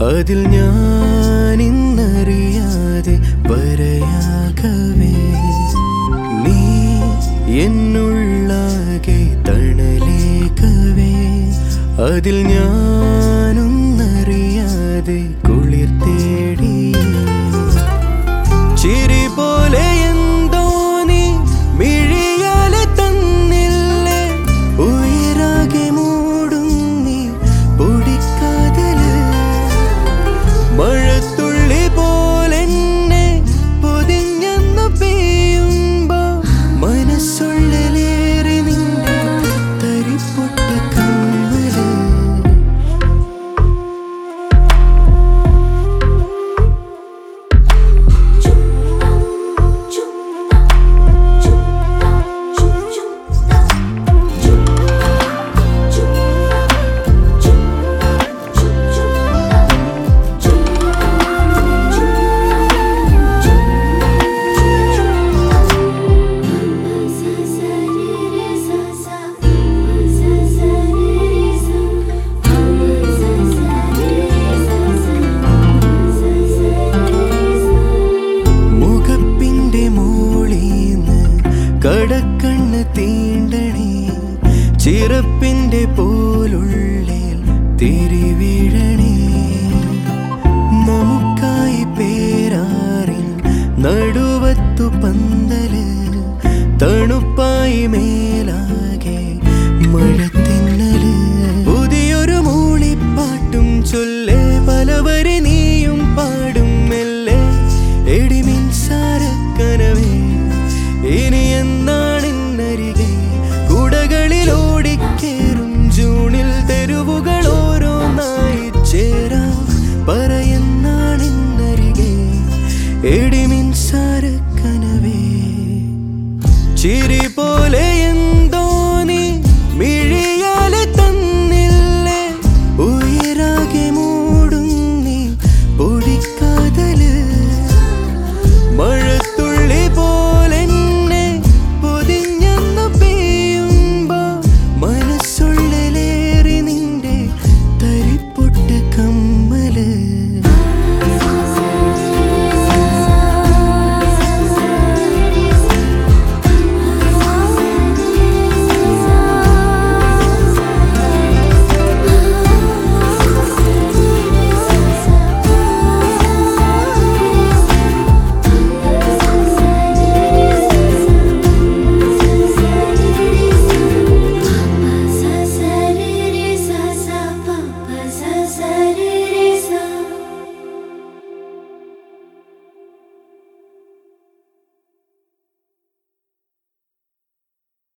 അതിൽ ഞാൻ ഇന്നറിയാതെ വരയാകവേ നീ എന്നുള്ളാകെ തണലേക്കവേ അതിൽ ഞാനൊന്നറിയാതെ കുളിർ തേടി ചിരി പോലെ എന്തോ നീ മിഴിയാലെ തന്നില്ലേ ഉയരാകെ മൂടും നീ പൊടിക്കാതല് മഴത്തുള്ളി പോലെന്നെ പൊതിഞ്ഞെന്നു പെയ്യുമ്പോ മനസ്സുള്ളിലേറി നിന്റെ തരിപ്പൊട്ട കമ്മല് മുഖപ്പിന്റെ മോളീന്ന് കടക്കണ്ണ് തീണ്ടണേ ചിറപ്പിന്റെ പോലുള്ളിൽ തിരിവിഴണേ നമുക്കായി പേരാറിൻ നടുവത്തു പന്തല് തണുപ്പായി മേലാകെ മഴത്തിന്നല് പുതിയൊരു മൂളിപ്പാട്ടും ചൊല്ലേ പലവരെ നീ